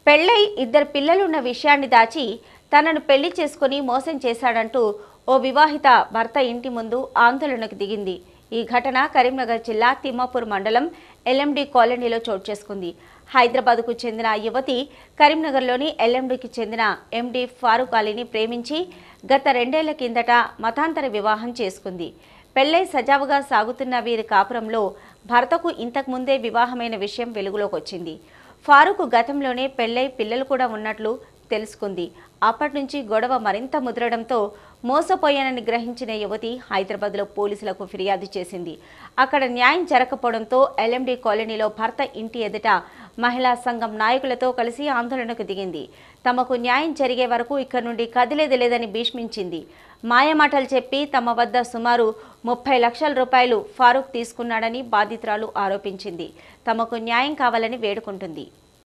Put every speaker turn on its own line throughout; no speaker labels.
పెళ్ళై ఇద్దరు పిల్లలున్న విషయాన్ని దాచి తనను పెళ్లి చేసుకుని మోసం చేశాడంటూ ఓ వివాహిత భర్త ఇంటి ముందు ఆందోళనకు దిగింది ఈ ఘటన కరీంనగర్ జిల్లా తిమ్మాపూర్ మండలం ఎల్ఎండి కాలనీలో చోటు చేసుకుంది హైదరాబాద్కు చెందిన ఆ యువతి కరీంనగర్లోని ఎల్ఎండికి చెందిన ఎండి ఫారూక్ అలీని ప్రేమించి గత రెండేళ్ల కిందట మతాంతర వివాహం చేసుకుంది పెళ్లై సజావుగా సాగుతున్న వీరి కాపురంలో భర్తకు ఇంతకు ముందే వివాహమైన విషయం వెలుగులోకి వచ్చింది ఫారూక్ గతంలోనే పెళ్లై పిల్లలు కూడా ఉన్నట్లు తెలుసుకుంది అప్పటి నుంచి గొడవ మరింత ముదరడంతో మోసపోయానని గ్రహించిన యువతి హైదరాబాద్లో పోలీసులకు ఫిర్యాదు చేసింది అక్కడ న్యాయం జరగకపోవడంతో ఎల్ఎండి కాలనీలో భర్త ఇంటి ఎదుట మహిళా సంఘం నాయకులతో కలిసి ఆందోళనకు దిగింది తమకు న్యాయం జరిగే వరకు ఇక్కడ నుండి కదిలేది లేదని భీష్మించింది మాయమాటలు చెప్పి తమ వద్ద సుమారు ముప్పై లక్షల రూపాయలు ఫారూక్ తీసుకున్నాడని బాధితురాలు ఆరోపించింది తమకు న్యాయం కావాలని వేడుకుంటుంది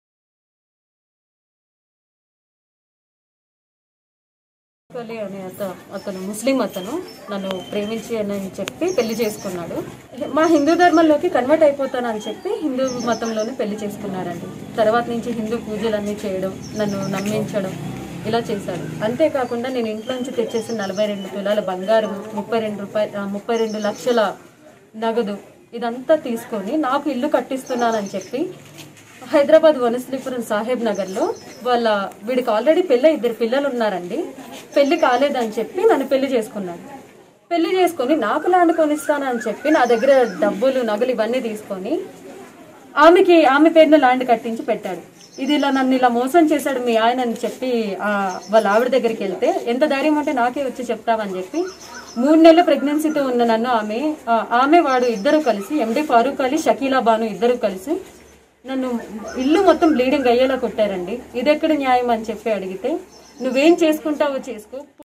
అలీ అనే అత అతను ముస్లిం అతను నన్ను ప్రేమించి అని చెప్పి పెళ్లి చేసుకున్నాడు మా హిందూ ధర్మంలోకి కన్వర్ట్ అయిపోతానని చెప్పి హిందూ మతంలోనే పెళ్లి చేసుకున్నాడండి తర్వాత నుంచి హిందూ పూజలన్నీ చేయడం నన్ను నమ్మించడం ఇలా చేశాడు అంతేకాకుండా నేను ఇంట్లో నుంచి తెచ్చేసిన నలభై రెండు తులాల బంగారం ముప్పై రెండు రూపాయలు ముప్పై రెండు లక్షల నగదు ఇదంతా తీసుకొని నాకు ఇల్లు కట్టిస్తున్నానని చెప్పి హైదరాబాద్ వనశ్రీపురం సాహెబ్ నగర్ లో వాళ్ళ వీడికి ఆల్రెడీ పెళ్ళి ఇద్దరు పిల్లలు ఉన్నారండి పెళ్లి కాలేదని చెప్పి నన్ను పెళ్లి చేసుకున్నాడు పెళ్లి చేసుకొని నాకు ల్యాండ్ కొనిస్తానని చెప్పి నా దగ్గర డబ్బులు నగలు ఇవన్నీ తీసుకొని ఆమెకి ఆమె పేరున ల్యాండ్ కట్టించి పెట్టాడు ఇది ఇలా నన్ను ఇలా మోసం చేశాడు మీ ఆయన అని చెప్పి ఆ, వాళ్ళ ఆవిడ దగ్గరికి వెళ్తే ఎంత ధైర్యం ఉంటే నాకే వచ్చి చెప్తావని చెప్పి మూడు నెలల ప్రెగ్నెన్సీతో ఉన్న నన్ను ఆమె ఆ, ఆమె వాడు ఇద్దరు కలిసి ఎండి ఫారూక్ అలీ షకీలా బాను ఇద్దరు కలిసి నన్ను ఇల్లు మొత్తం బ్లీడింగ్ అయ్యేలా కొట్టారండి ఇది ఎక్కడ న్యాయం అని చెప్పి అడిగితే నువ్వేం చేసుకుంటావో చేసుకో